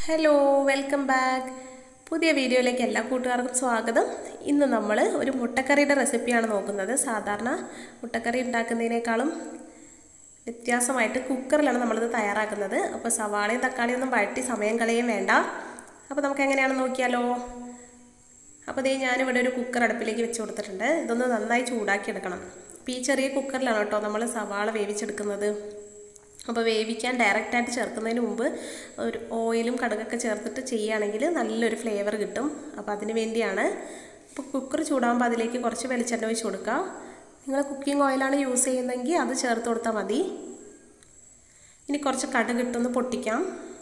hello welcome back പുതിയ വീഡിയോയിലേക്ക് എല്ലാ കൂട്ടുകാർക്കും സ്വാഗതം ഇന്ന് നമ്മൾ ഒരു മുട്ടക്കറിയുടെ റെസിപ്പിയാണ് നോക്കുന്നത് സാധാരണ മുട്ടക്കറി ഉണ്ടാക്കുന്നതിനേക്കാളും വ്യത്യാസമായിട്ട് കുക്കറിലാണ് നമ്മളിത് തയ്യാറാക്കുന്നത് അപ്പോൾ സവാളയും തക്കാളിയും ഒന്നും വഴറ്റി സമയം കളയും വേണ്ട അപ്പോൾ നമുക്ക് എങ്ങനെയാണെന്ന് നോക്കിയാലോ അപ്പോൾ ദേ ഞാനിവിടെ ഒരു കുക്കർ അടുപ്പിലേക്ക് വെച്ച് കൊടുത്തിട്ടുണ്ട് ഇതൊന്ന് നന്നായി ചൂടാക്കി എടുക്കണം അപ്പോൾ ഈ ചെറിയ കുക്കറിലാണ് കേട്ടോ നമ്മൾ സവാള വേവിച്ചെടുക്കുന്നത് അപ്പോൾ വേവിക്കാൻ ഡയറക്റ്റായിട്ട് ചേർക്കുന്നതിന് മുമ്പ് ഒരു ഓയിലും കടുകൊക്കെ ചേർത്തിട്ട് ചെയ്യുകയാണെങ്കിൽ നല്ലൊരു ഫ്ലേവർ കിട്ടും അപ്പോൾ അതിന് വേണ്ടിയാണ് ഇപ്പോൾ കുക്കർ ചൂടാകുമ്പോൾ അതിലേക്ക് കുറച്ച് വെളിച്ചെണ്ണ ഒഴിച്ച് കൊടുക്കുക നിങ്ങൾ കുക്കിംഗ് ഓയിലാണ് യൂസ് ചെയ്യുന്നതെങ്കിൽ അത് ചേർത്ത് കൊടുത്താൽ മതി ഇനി കുറച്ച് കടുക് ഇട്ടൊന്ന് പൊട്ടിക്കാം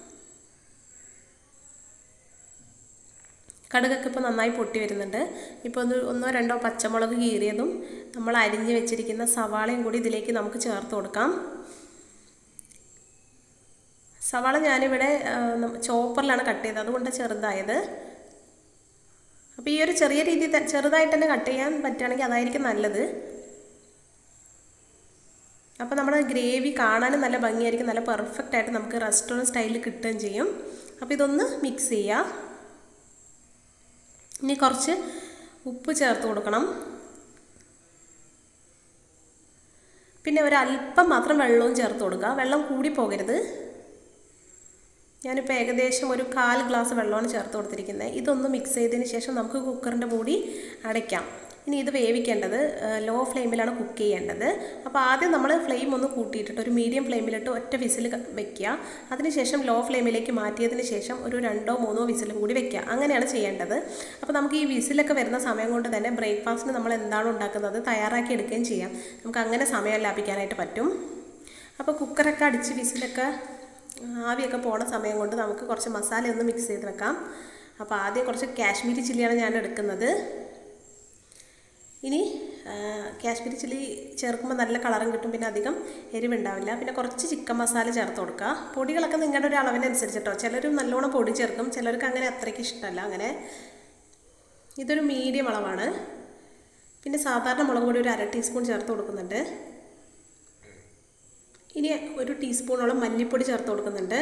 കടുകൊക്കെ ഇപ്പോൾ നന്നായി പൊട്ടി വരുന്നുണ്ട് ഇപ്പോൾ ഒന്ന് ഒന്നോ രണ്ടോ പച്ചമുളക് കീറിയതും നമ്മൾ അരിഞ്ഞ് വെച്ചിരിക്കുന്ന സവാളയും കൂടി ഇതിലേക്ക് നമുക്ക് ചേർത്ത് കൊടുക്കാം സവാള ഞാനിവിടെ ചോപ്പറിലാണ് കട്ട് ചെയ്തത് അതുകൊണ്ട് ചെറുതായത് അപ്പോൾ ഈ ഒരു ചെറിയ രീതിയിൽ ചെറുതായിട്ട് തന്നെ കട്ട് ചെയ്യാൻ പറ്റുകയാണെങ്കിൽ അതായിരിക്കും നല്ലത് അപ്പോൾ നമ്മുടെ ഗ്രേവി കാണാനും നല്ല ഭംഗിയായിരിക്കും നല്ല പെർഫെക്റ്റ് ആയിട്ട് നമുക്ക് റെസ്റ്റോറൻറ്റ് സ്റ്റൈലിൽ കിട്ടുകയും ചെയ്യും അപ്പോൾ ഇതൊന്ന് മിക്സ് ചെയ്യുക ഇനി കുറച്ച് ഉപ്പ് ചേർത്ത് കൊടുക്കണം പിന്നെ ഒരല്പം മാത്രം വെള്ളവും ചേർത്ത് കൊടുക്കുക വെള്ളം കൂടി പോകരുത് ഞാനിപ്പോൾ ഏകദേശം ഒരു കാൽ ഗ്ലാസ് വെള്ളമാണ് ചേർത്ത് കൊടുത്തിരിക്കുന്നത് ഇതൊന്ന് മിക്സ് ചെയ്തതിന് ശേഷം നമുക്ക് കുക്കറിൻ്റെ മൂടി അടയ്ക്കാം ഇനി ഇത് വേവിക്കേണ്ടത് ലോ ഫ്ലെയിമിലാണ് കുക്ക് ചെയ്യേണ്ടത് അപ്പോൾ ആദ്യം നമ്മൾ ഫ്ലെയിം ഒന്ന് കൂട്ടിയിട്ടിട്ട് ഒരു മീഡിയം ഫ്ലെയിമിലിട്ട് ഒറ്റ വിസിൽ വെക്കുക അതിനുശേഷം ലോ ഫ്ലെയിമിലേക്ക് മാറ്റിയതിന് ശേഷം ഒരു രണ്ടോ മൂന്നോ വിസിലും കൂടി വെക്കുക അങ്ങനെയാണ് ചെയ്യേണ്ടത് അപ്പോൾ നമുക്ക് ഈ വിസിലൊക്കെ വരുന്ന സമയം കൊണ്ട് തന്നെ ബ്രേക്ക്ഫാസ്റ്റിന് നമ്മൾ എന്താണ് ഉണ്ടാക്കുന്നത് തയ്യാറാക്കി എടുക്കുകയും ചെയ്യാം നമുക്ക് അങ്ങനെ സമയം ലാഭിക്കാനായിട്ട് പറ്റും അപ്പോൾ കുക്കറൊക്കെ അടിച്ച് വിസിലൊക്കെ ആവിയൊക്കെ പോണ സമയം കൊണ്ട് നമുക്ക് കുറച്ച് മസാല ഒന്ന് മിക്സ് ചെയ്ത് വെക്കാം അപ്പോൾ ആദ്യം കുറച്ച് കാശ്മീരി ചില്ലിയാണ് ഞാൻ എടുക്കുന്നത് ഇനി കാശ്മീരി ചില്ലി ചേർക്കുമ്പോൾ നല്ല കളറും കിട്ടും പിന്നെ അധികം എരിവുണ്ടാവില്ല പിന്നെ കുറച്ച് ചിക്കൻ മസാല ചേർത്ത് കൊടുക്കുക പൊടികളൊക്കെ നിങ്ങളുടെ ഒരു അളവിനനുസരിച്ച് കേട്ടോ ചിലർ നല്ലോണം പൊടി ചേർക്കും ചിലർക്ക് അങ്ങനെ അത്രയ്ക്ക് ഇഷ്ടമല്ല അങ്ങനെ ഇതൊരു മീഡിയം അളവാണ് പിന്നെ സാധാരണ മുളക് പൊടി ഒരു അര ടീസ്പൂൺ ചേർത്ത് കൊടുക്കുന്നുണ്ട് ഇനി ഒരു ടീസ്പൂണോളം മല്ലിപ്പൊടി ചേർത്ത് കൊടുക്കുന്നുണ്ട്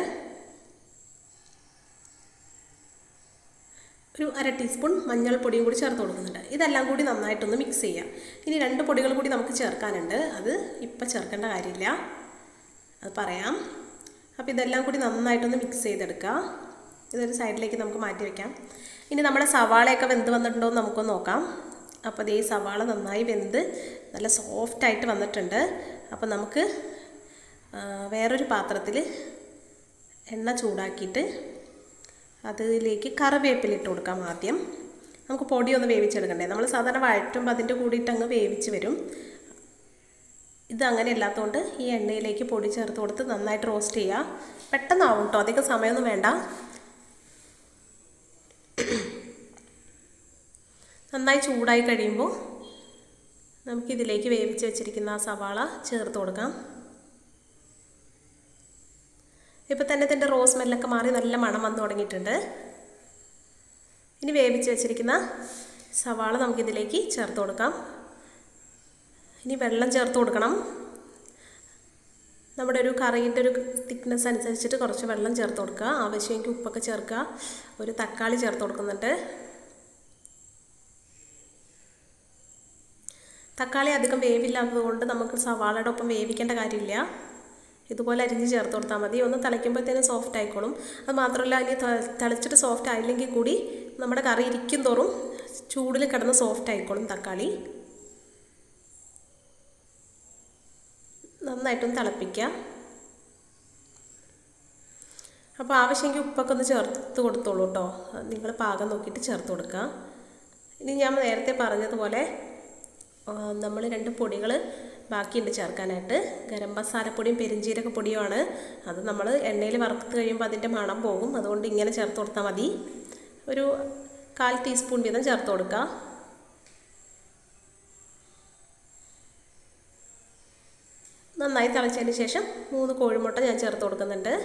ഒരു അര ടീസ്പൂൺ മഞ്ഞൾപ്പൊടിയും കൂടി ചേർത്ത് കൊടുക്കുന്നുണ്ട് ഇതെല്ലാം കൂടി നന്നായിട്ടൊന്ന് മിക്സ് ചെയ്യാം ഇനി രണ്ട് പൊടികൾ കൂടി നമുക്ക് ചേർക്കാനുണ്ട് അത് ഇപ്പം ചേർക്കേണ്ട കാര്യമില്ല അത് പറയാം അപ്പോൾ ഇതെല്ലാം കൂടി നന്നായിട്ടൊന്ന് മിക്സ് ചെയ്തെടുക്കുക ഇതൊരു സൈഡിലേക്ക് നമുക്ക് മാറ്റി വയ്ക്കാം ഇനി നമ്മുടെ സവാളയൊക്കെ വെന്ത് വന്നിട്ടുണ്ടോ എന്ന് നമുക്കൊന്ന് നോക്കാം അപ്പോൾ ഈ സവാള നന്നായി വെന്ത് നല്ല സോഫ്റ്റായിട്ട് വന്നിട്ടുണ്ട് അപ്പോൾ നമുക്ക് വേറൊരു പാത്രത്തിൽ എണ്ണ ചൂടാക്കിയിട്ട് അതിലേക്ക് കറിവേപ്പില ഇട്ട് കൊടുക്കാം ആദ്യം നമുക്ക് പൊടി ഒന്ന് വേവിച്ചെടുക്കണ്ടേ നമ്മൾ സാധാരണ വഴറ്റുമ്പോൾ അതിൻ്റെ കൂടിയിട്ട് അങ്ങ് വേവിച്ച് വരും ഇത് അങ്ങനെ അല്ലാത്തതുകൊണ്ട് ഈ എണ്ണയിലേക്ക് പൊടി ചേർത്ത് കൊടുത്ത് നന്നായിട്ട് റോസ്റ്റ് ചെയ്യുക പെട്ടെന്നാവും കേട്ടോ അധികം സമയമൊന്നും വേണ്ട നന്നായി ചൂടായി കഴിയുമ്പോൾ നമുക്കിതിലേക്ക് വേവിച്ച് വെച്ചിരിക്കുന്ന ആ സവാള ചേർത്ത് കൊടുക്കാം ഇപ്പോൾ തന്നെ ഇതിൻ്റെ റോസ് മെല്ലൊക്കെ മാറി നല്ല മണം വന്ന് തുടങ്ങിയിട്ടുണ്ട് ഇനി വേവിച്ച് വെച്ചിരിക്കുന്ന സവാള നമുക്കിതിലേക്ക് ചേർത്ത് കൊടുക്കാം ഇനി വെള്ളം ചേർത്ത് കൊടുക്കണം നമ്മുടെ ഒരു കറിയുടെ ഒരു തിക്നെസ് അനുസരിച്ചിട്ട് കുറച്ച് വെള്ളം ചേർത്ത് കൊടുക്കുക ആവശ്യമെങ്കിൽ ഉപ്പൊക്കെ ചേർക്കുക ഒരു തക്കാളി ചേർത്ത് കൊടുക്കുന്നുണ്ട് തക്കാളി അധികം വേവില്ലാത്തത് കൊണ്ട് നമുക്ക് സവാളയുടെ ഒപ്പം വേവിക്കേണ്ട കാര്യമില്ല ഇതുപോലെ അരിഞ്ഞ് ചേർത്ത് കൊടുത്താൽ മതി ഒന്ന് തിളയ്ക്കുമ്പോഴത്തേനും സോഫ്റ്റ് ആയിക്കോളും അത് മാത്രമല്ല ഇനി തിളച്ചിട്ട് സോഫ്റ്റ് ആയില്ലെങ്കിൽ കൂടി നമ്മുടെ കറി ഇരിക്കും തോറും ചൂടിൽ കിടന്ന് സോഫ്റ്റ് ആയിക്കോളും തക്കാളി നന്നായിട്ടൊന്ന് തിളപ്പിക്കുക അപ്പോൾ ആവശ്യമെങ്കിൽ ഉപ്പൊക്കെ ഒന്ന് ചേർത്ത് കൊടുത്തോളൂ കേട്ടോ നിങ്ങൾ പാകം നോക്കിയിട്ട് ചേർത്ത് കൊടുക്കുക ഇനി ഞാൻ നേരത്തെ പറഞ്ഞതുപോലെ നമ്മൾ രണ്ട് പൊടികൾ ബാക്കിയുണ്ട് ചേർക്കാനായിട്ട് ഗരം മസാലപ്പൊടിയും പെരിഞ്ചീരക പൊടിയുമാണ് അത് നമ്മൾ എണ്ണയിൽ വറുത്ത് കഴിയുമ്പോൾ അതിൻ്റെ മണം പോകും അതുകൊണ്ട് ഇങ്ങനെ ചേർത്ത് കൊടുത്താൽ മതി ഒരു കാൽ ടീസ്പൂൺ വീതം ചേർത്ത് കൊടുക്കുക നന്നായി തിളച്ചതിന് ശേഷം മൂന്ന് കോഴിമുട്ട ഞാൻ ചേർത്ത് കൊടുക്കുന്നുണ്ട്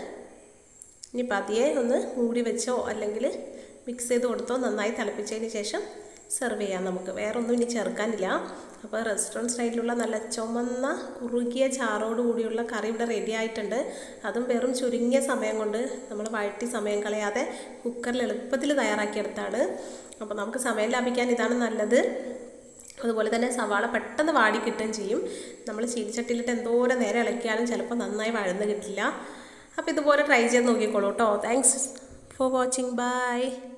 ഇനി പതിയെ ഒന്ന് മൂടി വെച്ചോ അല്ലെങ്കിൽ മിക്സ് ചെയ്ത് കൊടുത്തോ നന്നായി തിളപ്പിച്ചതിന് ശേഷം സെർവ് ചെയ്യാം നമുക്ക് വേറെ ഒന്നും ഇനി ചേർക്കാനില്ല അപ്പോൾ റെസ്റ്റോറൻറ്റ് സ്റ്റൈലിലുള്ള നല്ല ചുമന്ന കുറുകിയ ചാറോട് കൂടിയുള്ള കറി ഇവിടെ റെഡി ആയിട്ടുണ്ട് അതും വെറും ചുരുങ്ങിയ സമയം കൊണ്ട് നമ്മൾ വഴറ്റി സമയം കളയാതെ കുക്കറിൽ എളുപ്പത്തിൽ തയ്യാറാക്കിയെടുത്താണ് അപ്പോൾ നമുക്ക് സമയം ലാഭിക്കാൻ ഇതാണ് നല്ലത് അതുപോലെ തന്നെ സവാള പെട്ടെന്ന് വാടി കിട്ടുകയും ചെയ്യും നമ്മൾ ചീനിച്ചട്ടിയിലിട്ട് എന്തോരം നേരം ഇളക്കിയാലും ചിലപ്പോൾ നന്നായി വഴന്ന് കിട്ടില്ല അപ്പോൾ ഇതുപോലെ ട്രൈ ചെയ്ത് നോക്കിക്കോളൂ കേട്ടോ താങ്ക്സ് ഫോർ വാച്ചിങ് ബൈ